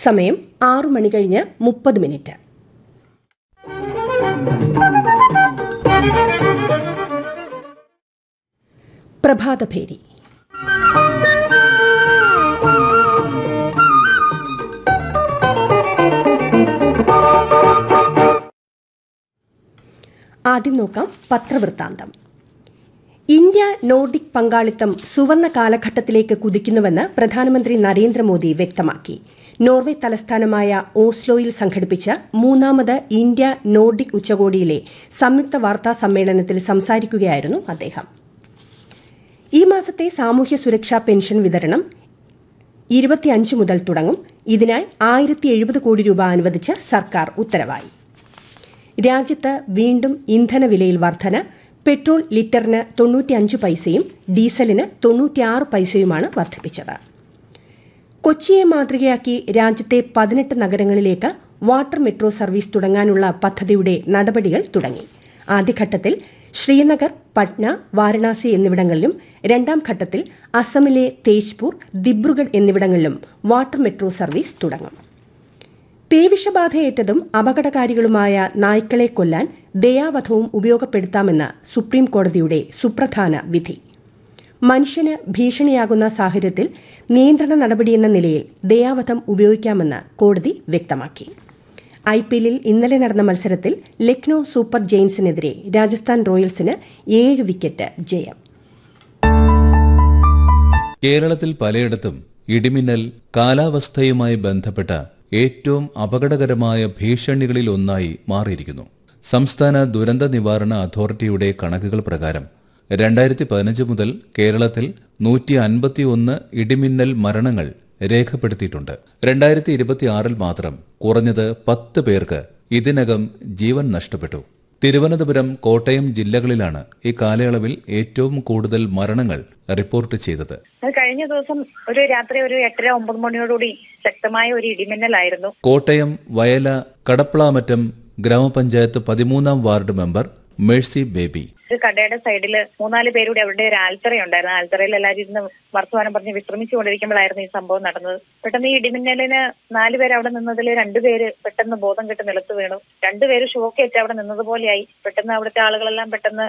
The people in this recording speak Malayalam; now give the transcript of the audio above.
സമയം ആറു മണി കഴിഞ്ഞ് മുപ്പത് മിനിറ്റ് പ്രഭാതഭേരി ആദ്യം നോക്കാം പത്രവൃത്താന്തം ഇന്ത്യ നോർഡിക് പങ്കാളിത്തം സുവർണ കാലഘട്ടത്തിലേക്ക് കുതിക്കുന്നുവെന്ന് പ്രധാനമന്ത്രി നരേന്ദ്രമോദി വ്യക്തമാക്കി നോർവെ തലസ്ഥാനമായ ഓസ്ലോയിൽ സംഘടിപ്പിച്ച മൂന്നാമത് ഇന്ത്യ നോർഡിക് ഉച്ചകോടിയിലെ സംയുക്ത വാർത്താ സമ്മേളനത്തിൽ സംസാരിക്കുകയായിരുന്നു അദ്ദേഹം ഈ മാസത്തെ സാമൂഹ്യ സുരക്ഷാ പെൻഷൻ വിതരണം ഇരുപത്തിയഞ്ച് മുതൽ തുടങ്ങും ഇതിനായി ആയിരത്തി എഴുപത് കോടി രൂപ അനുവദിച്ച് സർക്കാർ ഉത്തരവായി രാജ്യത്ത് വീണ്ടും ഇന്ധനവിലയിൽ വർധന പെട്രോൾ ലിറ്ററിന് തൊണ്ണൂറ്റിയഞ്ച് പൈസയും ഡീസലിന് തൊണ്ണൂറ്റിയാറ് പൈസയുമാണ് വർദ്ധിപ്പിച്ചത് കൊച്ചിയെ മാതൃകയാക്കി രാജ്യത്തെ പതിനെട്ട് നഗരങ്ങളിലേക്ക് വാട്ടർ മെട്രോ സർവീസ് തുടങ്ങാനുള്ള പദ്ധതിയുടെ നടപടികൾ തുടങ്ങി ആദ്യഘട്ടത്തിൽ ശ്രീനഗർ പട്ന വാരണാസി എന്നിവിടങ്ങളിലും രണ്ടാം ഘട്ടത്തിൽ അസമിലെ തേജ്പൂർ ദിബ്രുഗഡ് എന്നിവിടങ്ങളിലും വാട്ടർ മെട്രോ സർവീസ് തുടങ്ങും പേവിഷബാധയേറ്റതും അപകടകാരികളുമായ നായ്ക്കളെ കൊല്ലാൻ ദയാവധവും ഉപയോഗപ്പെടുത്താമെന്ന് സുപ്രീം കോടതിയുടെ സുപ്രധാന വിധി മനുഷ്യന് ഭീഷണിയാകുന്ന സാഹചര്യത്തിൽ നിയന്ത്രണ നടപടിയെന്ന നിലയിൽ ദയാവധം ഉപയോഗിക്കാമെന്ന് കോടതി വ്യക്തമാക്കി ഐ പി എല്ലിൽ ഇന്നലെ നടന്ന മത്സരത്തിൽ ലക്നൌ സൂപ്പർ ജെയിൻസിനെതിരെ രാജസ്ഥാൻ റോയൽസിന് ഏഴ് വിക്കറ്റ് ജയം കേരളത്തിൽ പലയിടത്തും ഇടിമിന്നൽ കാലാവസ്ഥയുമായി ബന്ധപ്പെട്ട ഏറ്റവും അപകടകരമായ ഭീഷണികളിൽ ഒന്നായി മാറിയിരിക്കുന്നു സംസ്ഥാന ദുരന്ത നിവാരണ അതോറിറ്റിയുടെ കണക്കുകൾ പ്രകാരം രണ്ടായിരത്തി പതിനഞ്ച് മുതൽ കേരളത്തിൽ നൂറ്റി അൻപത്തിയൊന്ന് ഇടിമിന്നൽ മരണങ്ങൾ രേഖപ്പെടുത്തിയിട്ടുണ്ട് രണ്ടായിരത്തി ഇരുപത്തിയാറിൽ മാത്രം കുറഞ്ഞത് പത്ത് പേർക്ക് ഇതിനകം ജീവൻ നഷ്ടപ്പെട്ടു തിരുവനന്തപുരം കോട്ടയം ജില്ലകളിലാണ് ഈ കാലയളവിൽ ഏറ്റവും കൂടുതൽ മരണങ്ങൾ റിപ്പോർട്ട് ചെയ്തത് അത് കഴിഞ്ഞ ദിവസം ഒരു രാത്രി ഒരു എട്ടര ഒമ്പത് മണിയോടുകൂടി ശക്തമായ ഒരു ഇടിമിന്നലായിരുന്നു കോട്ടയം വയല കടപ്ലാമറ്റം ഗ്രാമപഞ്ചായത്ത് പതിമൂന്നാം വാർഡ് മെമ്പർ മേഴ്സി ബേബി ഒരു കടയുടെ സൈഡിൽ മൂന്നാല് പേരുടെ അവിടെ ഒരു ആൽത്തറ ഉണ്ടായിരുന്നു ആൽത്തറയിൽ എല്ലാവരും ഇരുന്ന് വർത്തമാനം പറഞ്ഞ് വിശ്രമിച്ചുകൊണ്ടിരിക്കുമ്പോഴായിരുന്നു ഈ സംഭവം നടന്നത് പെട്ടെന്ന് ഈ ഇടിമിന്നലിന് നാല് പേര് അവിടെ നിന്നതിൽ രണ്ടുപേര് പെട്ടെന്ന് ബോധം കെട്ട് നിലത്ത് വീണു രണ്ടുപേര് ഷോക്കേറ്റ് അവിടെ നിന്നതുപോലെയായി പെട്ടെന്ന് അവിടുത്തെ ആളുകളെല്ലാം പെട്ടെന്ന്